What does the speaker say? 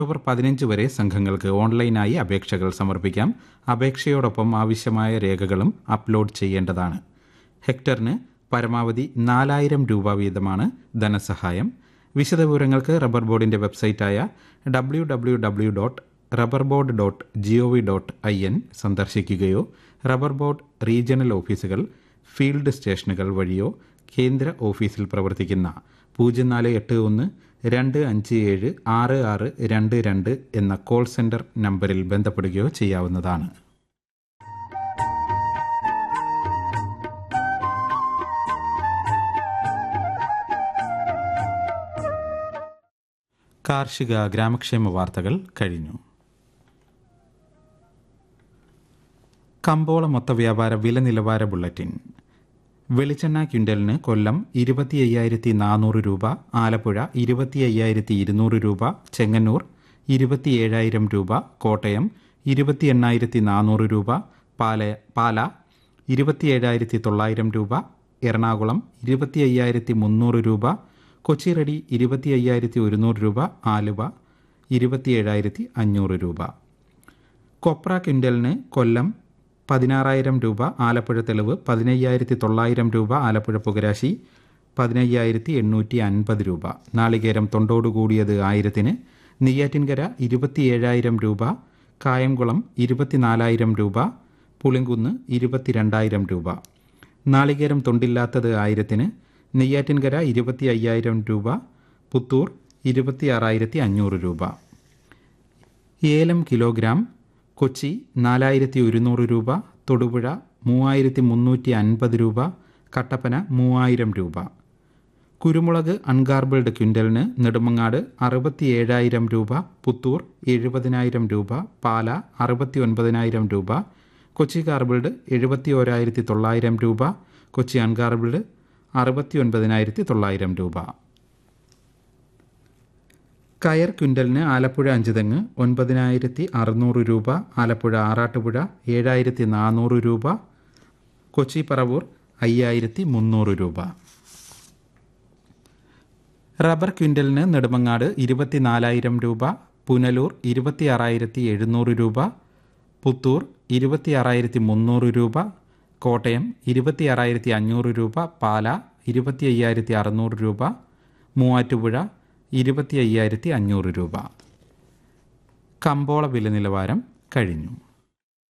October പതിനഞ്ച് വരെ സംഘങ്ങൾക്ക് ഓൺലൈനായി അപേക്ഷകൾ സമർപ്പിക്കാം അപേക്ഷയോടൊപ്പം ആവശ്യമായ രേഖകളും അപ്ലോഡ് ചെയ്യേണ്ടതാണ് ഹെക്ടറിന് പരമാവധി നാലായിരം രൂപ വീതമാണ് ധനസഹായം വിശദവിവരങ്ങൾക്ക് റബ്ബർ ബോർഡിന്റെ വെബ്സൈറ്റായ W W W dot rubber board dot G O V dot I N സന്ദർശിക്കുകയോ റബ്ബർ ബോർഡ് റീജിയണൽ ഓഫീസുകൾ ഫീൽഡ് സ്റ്റേഷനുകൾ വഴിയോ കേന്ദ്ര ഓഫീസിൽ പ്രവർത്തിക്കുന്ന പൂജ്യം നാല് എട്ട് ഒന്ന് രണ്ട് അഞ്ച് ഏഴ് ആറ് ആറ് രണ്ട് രണ്ട് എന്ന കോൾ സെന്റർ നമ്പറിൽ ബന്ധപ്പെടുകയോ ചെയ്യാവുന്നതാണ് കാർഷിക ഗ്രാമക്ഷേമ വാർത്തകൾ കഴിഞ്ഞു കമ്പോള മൊത്ത വ്യാപാര വില നിലവാര ബുള്ളറ്റിൻ വെളിച്ചെണ്ണ ക്വിൻ്റലിന് കൊല്ലം ഇരുപത്തി അയ്യായിരത്തി നാനൂറ് രൂപ ആലപ്പുഴ ഇരുപത്തി അയ്യായിരത്തി ഇരുന്നൂറ് രൂപ ചെങ്ങന്നൂർ ഇരുപത്തി ഏഴായിരം രൂപ കോട്ടയം ഇരുപത്തി എണ്ണായിരത്തി നാനൂറ് രൂപ പാല പാല ഇരുപത്തി ഏഴായിരത്തി തൊള്ളായിരം രൂപ എറണാകുളം ഇരുപത്തി അയ്യായിരത്തി മുന്നൂറ് രൂപ കൊച്ചി റെഡി ഇരുപത്തി അയ്യായിരത്തി ഒരുന്നൂറ് രൂപ ആലുവ ഇരുപത്തി ഏഴായിരത്തി അഞ്ഞൂറ് രൂപ കൊപ്ര ക്വിൻ്റലിന് കൊല്ലം പതിനാറായിരം രൂപ ആലപ്പുഴ തെളിവ് പതിനയ്യായിരത്തി തൊള്ളായിരം രൂപ ആലപ്പുഴ പുകരാശി പതിനയ്യായിരത്തി എണ്ണൂറ്റി അൻപത് രൂപ നാളികേരം തൊണ്ടോട് കൂടിയത് ആയിരത്തിന് നെയ്യാറ്റിൻകര ഇരുപത്തി ഏഴായിരം രൂപ കായംകുളം ഇരുപത്തിനാലായിരം രൂപ പുളിങ്കുന്ന് ഇരുപത്തിരണ്ടായിരം രൂപ നാളികേരം തൊണ്ടില്ലാത്തത് ആയിരത്തിന് നെയ്യാറ്റിൻകര ഇരുപത്തി അയ്യായിരം രൂപ പുത്തൂർ ഇരുപത്തി ആറായിരത്തി അഞ്ഞൂറ് രൂപ ഏലം കിലോഗ്രാം കൊച്ചി നാലായിരത്തി ഒരുന്നൂറ് രൂപ തൊടുപുഴ മൂവായിരത്തി മുന്നൂറ്റി അൻപത് രൂപ കട്ടപ്പന മൂവായിരം രൂപ കുരുമുളക് അൺഗാർബിൾഡ് ക്വിൻ്റലിന് നെടുമങ്ങാട് അറുപത്തി ഏഴായിരം രൂപ പുത്തൂർ എഴുപതിനായിരം രൂപ പാല അറുപത്തി ഒൻപതിനായിരം രൂപ കൊച്ചി ഗാർബിൾഡ് എഴുപത്തി ഓരായിരത്തി തൊള്ളായിരം രൂപ കൊച്ചി അൺഗാർബിൾഡ് അറുപത്തി ഒൻപതിനായിരത്തി തൊള്ളായിരം രൂപ കയർ ക്വിൻ്റലിന് ആലപ്പുഴ അഞ്ചുതെങ്ങ് ഒൻപതിനായിരത്തി അറുന്നൂറ് രൂപ ആലപ്പുഴ ആറാട്ടുപുഴ ഏഴായിരത്തി നാനൂറ് രൂപ കൊച്ചി പറവൂർ അയ്യായിരത്തി മുന്നൂറ് രൂപ റബ്ബർ ക്വിൻ്റലിന് നെടുമങ്ങാട് ഇരുപത്തിനാലായിരം രൂപ പുനലൂർ ഇരുപത്തി ആറായിരത്തി എഴുന്നൂറ് രൂപ പുത്തൂർ ഇരുപത്തി ആറായിരത്തി മുന്നൂറ് രൂപ കോട്ടയം ഇരുപത്തി ആറായിരത്തി അഞ്ഞൂറ് രൂപ പാല ഇരുപത്തി അയ്യായിരത്തി അറുന്നൂറ് രൂപ മൂവാറ്റുപുഴ ഇരുപത്തി അയ്യായിരത്തി അഞ്ഞൂറ് രൂപ കമ്പോള വില നിലവാരം കഴിഞ്ഞു